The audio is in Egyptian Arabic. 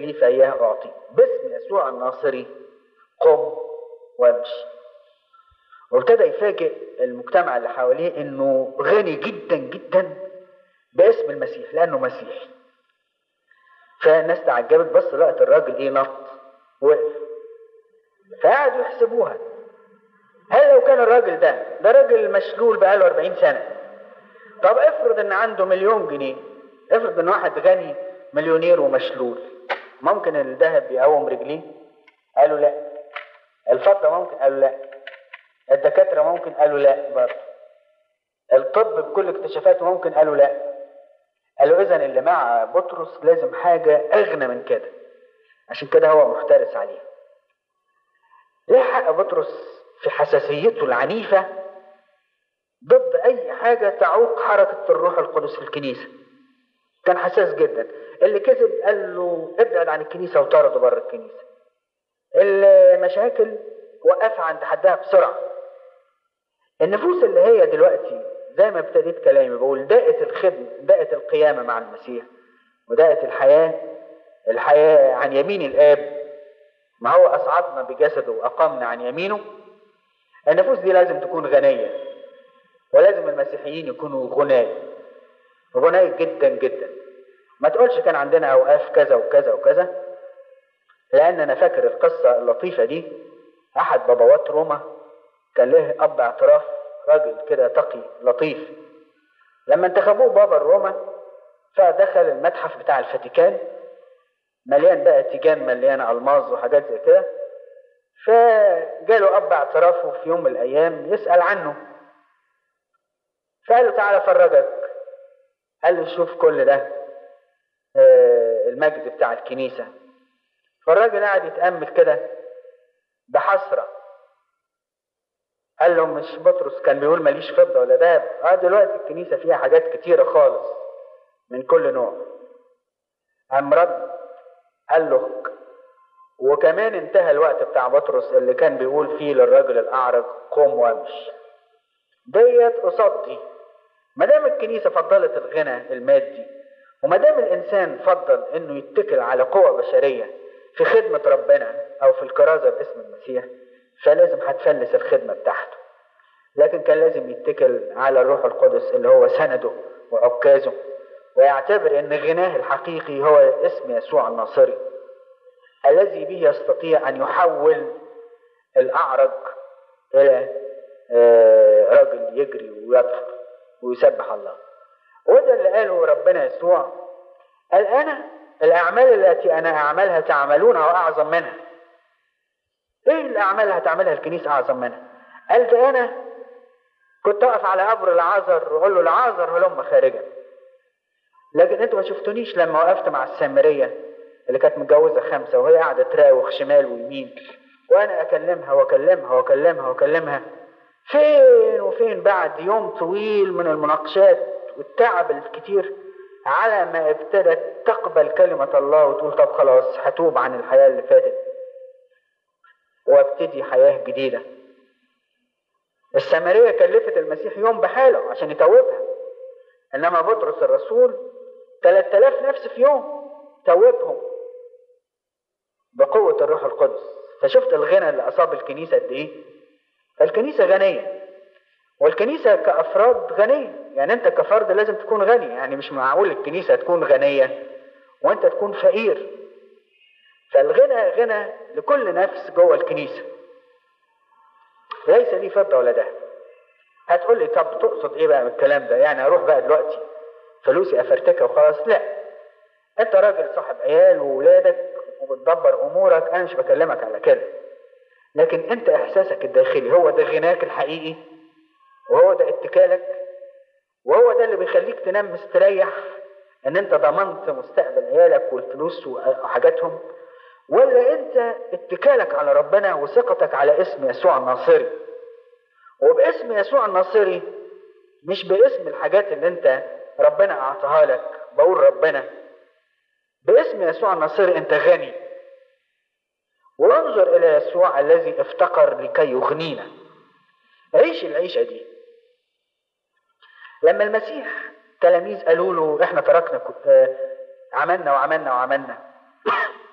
لي فإياه أعطي باسم يسوع الناصري قم وامشي وابتدى يفاجئ المجتمع اللي حواليه انه غني جدا جدا باسم المسيح لانه مسيحي فالناس تعجبت بس لقت الراجل ايه نط وقف فقعدوا يحسبوها هل لو كان الراجل ده ده راجل مشلول بقاله 40 سنه طب افرض ان عنده مليون جنيه افرض ان واحد غني مليونير ومشلول ممكن الذهب يقوم رجليه قالوا لا الفضه ممكن قالوا لا الدكاتره ممكن قالوا لا برضه الطب بكل اكتشافاته ممكن قالوا لا قالوا اذا اللي مع بطرس لازم حاجه اغنى من كده عشان كده هو محترس عليها ليه حق بطرس في حساسيته العنيفه ضد اي حاجه تعوق حركه الروح القدس في الكنيسه كان حساس جدا اللي كذب قال له ابعد عن الكنيسه وطرده بره الكنيسه المشاكل وقفها عند حدها بسرعه النفوس اللي هي دلوقتي زي ما ابتديت كلامي بقول دقت الخدمة دقت القيامة مع المسيح ودقت الحياة الحياة عن يمين الآب ما هو أصعدنا بجسده وأقامنا عن يمينه النفوس دي لازم تكون غنية ولازم المسيحيين يكونوا غناي غناي جدا جدا ما تقولش كان عندنا أوقاف كذا وكذا وكذا لأن أنا فاكر القصة اللطيفة دي أحد بابوات روما كان له أب اعتراف راجل كده تقي لطيف لما انتخبوه بابا الروما فدخل المتحف بتاع الفاتيكان مليان بقى تيجان مليانة ألماظ وحاجات زي كده فجاله أب اعترافه في يوم من الأيام يسأل عنه فقال له تعالى فرجك قال له شوف كل ده المجد بتاع الكنيسة فالراجل قاعد يتأمل كده بحسرة قال له مش بطرس كان بيقول ماليش فضة ولا دهب اه دلوقتي الكنيسة فيها حاجات كتيرة خالص من كل نوع قام رد قال له وكمان انتهى الوقت بتاع بطرس اللي كان بيقول فيه للراجل الأعرج قوم وامشي ديت قصاد دي ما دام الكنيسة فضلت الغنى المادي وما دام الإنسان فضل إنه يتكل على قوة بشرية في خدمة ربنا أو في الكرازة باسم المسيح فلازم هتفلس الخدمة بتاعته لكن كان لازم يتكل على الروح القدس اللي هو سنده وعكازه ويعتبر ان غناه الحقيقي هو اسم يسوع الناصري الذي به يستطيع ان يحول الاعرج الى رجل يجري ويطفر ويسبح الله وده اللي قاله ربنا يسوع قال انا الاعمال التي انا اعملها تعملونها واعظم منها ايه الاعمال اللي هتعملها الكنيسه اعظم منها قال ده انا كنت اقف على قبر العازر واقول له العازر هلم خارجا لكن انتوا ما شفتونيش لما وقفت مع السامريه اللي كانت متجوزه خمسه وهي قاعده تراوغ شمال ويمين وانا اكلمها واكلمها واكلمها واكلمها فين وفين بعد يوم طويل من المناقشات والتعب الكتير على ما ابتدت تقبل كلمة الله وتقول طب خلاص هتوب عن الحياة اللي فاتت وابتدي حياة جديدة السامرية كلفت المسيح يوم بحاله عشان يتوبها انما بطرس الرسول 3000 نفس في يوم توبهم بقوة الروح القدس فشفت الغنى اللي اصاب الكنيسة قد ايه الكنيسة غنية والكنيسة كأفراد غنية يعني انت كفرد لازم تكون غني يعني مش معقول الكنيسة تكون غنية وانت تكون فقير فالغنى غنى لكل نفس جوه الكنيسة ليس لي فضة ولا ذهب هتقول لي طب تقصد ايه بقى من الكلام ده يعني اروح بقى دلوقتي فلوسي افرتكها وخلاص لا انت راجل صاحب عيال وولادك وبتدبر امورك انا مش بكلمك على كده لكن انت احساسك الداخلي هو ده غناك الحقيقي وهو ده اتكالك وهو ده اللي بيخليك تنام مستريح ان انت ضمنت مستقبل عيالك والفلوس وحاجاتهم ولا انت اتكالك على ربنا وثقتك على اسم يسوع الناصري وباسم يسوع الناصري مش باسم الحاجات اللي انت ربنا اعطاها لك بقول ربنا باسم يسوع الناصري انت غني وانظر الى يسوع الذي افتقر لكي يغنينا عيش العيشه دي لما المسيح تلاميذ قالوا له احنا تركنا عملنا وعملنا وعملنا